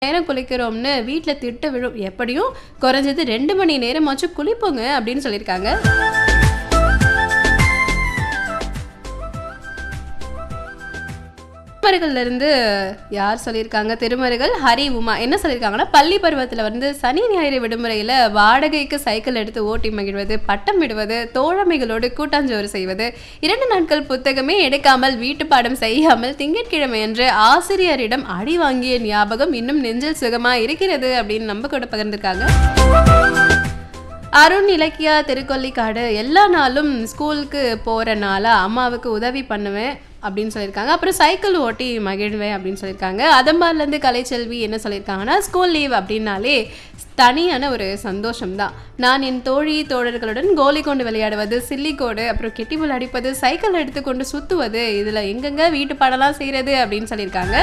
நேரம் குளிக்கிறோம்னு வீட்ல திட்டு விழும் எப்படியும் குறைஞ்சது ரெண்டு மணி நேரமாச்சும் குளிப்போங்க அப்படின்னு சொல்லியிருக்காங்க திருமருகள்ல இருந்து யார் சொல்லியிருக்காங்க திருமருகள் ஹரி உமா என்ன சொல்லியிருக்காங்கன்னா பள்ளி பருவத்தில் வந்து சனி ஞாயிறு விடுமுறையில் வாடகைக்கு சைக்கிள் எடுத்து ஓட்டி மகிழ்வது பட்டம் விடுவது தோழமைகளோடு கூட்டாஞ்சோறு செய்வது இரண்டு நாட்கள் புத்தகமே எடுக்காமல் வீட்டு பாடம் செய்யாமல் திங்கட்கிழமை அன்று ஆசிரியரிடம் அடி வாங்கிய ஞாபகம் இன்னும் நெஞ்சில் சுகமா இருக்கிறது அப்படின்னு நம்ம கூட பகிர்ந்திருக்காங்க அருண் இலக்கியா திருக்கொல்லிக்காடு எல்லா நாளும் ஸ்கூலுக்கு போகிற நாளாக அம்மாவுக்கு உதவி பண்ணுவேன் அப்படின்னு சொல்லியிருக்காங்க அப்புறம் சைக்கிள் ஓட்டி மகிழ்வேன் அப்படின்னு சொல்லியிருக்காங்க அதம்பார்லேருந்து கலைச்செல்வி என்ன சொல்லியிருக்காங்கன்னா ஸ்கூல் லீவ் அப்படின்னாலே தனியான ஒரு சந்தோஷம் தான் நான் என் தோழி தோழர்களுடன் கோலி கொண்டு விளையாடுவது சில்லிக்கோடு அப்புறம் கெட்டிபுல் அடிப்பது சைக்கிள் எடுத்துக்கொண்டு சுற்றுவது இதில் எங்கெங்க வீட்டு பாடலாம் செய்கிறது அப்படின்னு சொல்லியிருக்காங்க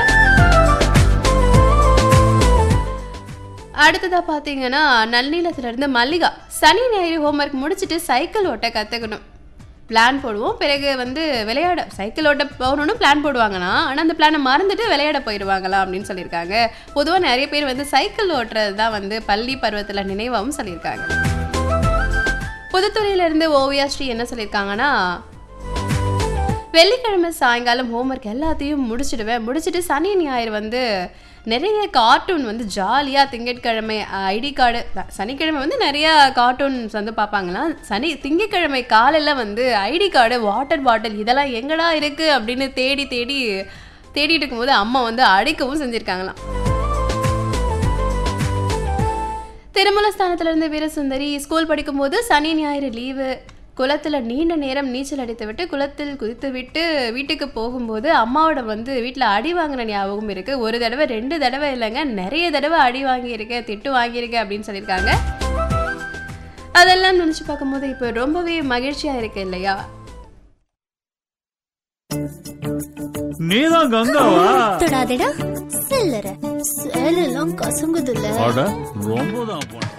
அடுத்ததா பார்த்தீங்கன்னா நன்னிலத்துல இருந்து மல்லிகா சனி ஞாயிறு ஹோம்ஒர்க் முடிச்சுட்டு சைக்கிள் ஓட்ட கற்றுக்கணும் பிளான் போடுவோம் பிறகு வந்து விளையாட சைக்கிள் ஓட்ட போகணும்னு பிளான் போடுவாங்கன்னா ஆனால் அந்த பிளானை மறந்துட்டு விளையாட போயிடுவாங்களாம் அப்படின்னு சொல்லியிருக்காங்க பொதுவாக நிறைய பேர் வந்து சைக்கிள் ஓட்டுறது தான் வந்து பள்ளி பருவத்தில் நினைவாகவும் சொல்லியிருக்காங்க புதுத்துறையிலேருந்து ஓவியா ஸ்ரீ என்ன சொல்லியிருக்காங்கன்னா வெள்ளிக்கிழமை சாயங்காலம் ஹோம்ஒர்க் எல்லாத்தையும் முடிச்சிடுவேன் முடிச்சுட்டு சனி ஞாயிறு வந்து நிறைய கார்ட்டூன் வந்து ஜாலியாக திங்கட்கிழமை ஐடி கார்டு சனிக்கிழமை வந்து நிறையா கார்ட்டூன்ஸ் வந்து பார்ப்பாங்களாம் சனி திங்கட்கிழமை காலையில் வந்து ஐடி கார்டு வாட்டர் பாட்டில் இதெல்லாம் எங்கடா இருக்குது அப்படின்னு தேடி தேடி தேடிட்டு இருக்கும்போது அம்மா வந்து அடிக்கவும் செஞ்சுருக்காங்களாம் திருமலஸ்தானத்திலிருந்து வீரசுந்தரி ஸ்கூல் படிக்கும்போது சனி ஞாயிறு லீவு குளத்தில் நீண்ட நேரம் நீச்சல் அடித்து விட்டு குளத்தில் குதித்து விட்டு வீட்டுக்கு போகும்போது அம்மாவோட வந்து வீட்டில் அடி வாங்கின ஞாபகம் இருக்குது ஒரு தடவை ரெண்டு தடவை இல்லைங்க நிறைய தடவை அடி வாங்கியிருக்கேன் திட்டு வாங்கியிருக்கேன் அப்படின்னு சொல்லியிருக்காங்க அதெல்லாம் நினச்சி பார்க்கும்போது இப்போ ரொம்பவே மகிழ்ச்சியாக இருக்கு இல்லையா நீதான் கங்காவா தொடாதடா செல்லற சேலெல்லாம் கசங்குதுல்ல அட ரொம்ப தான் போன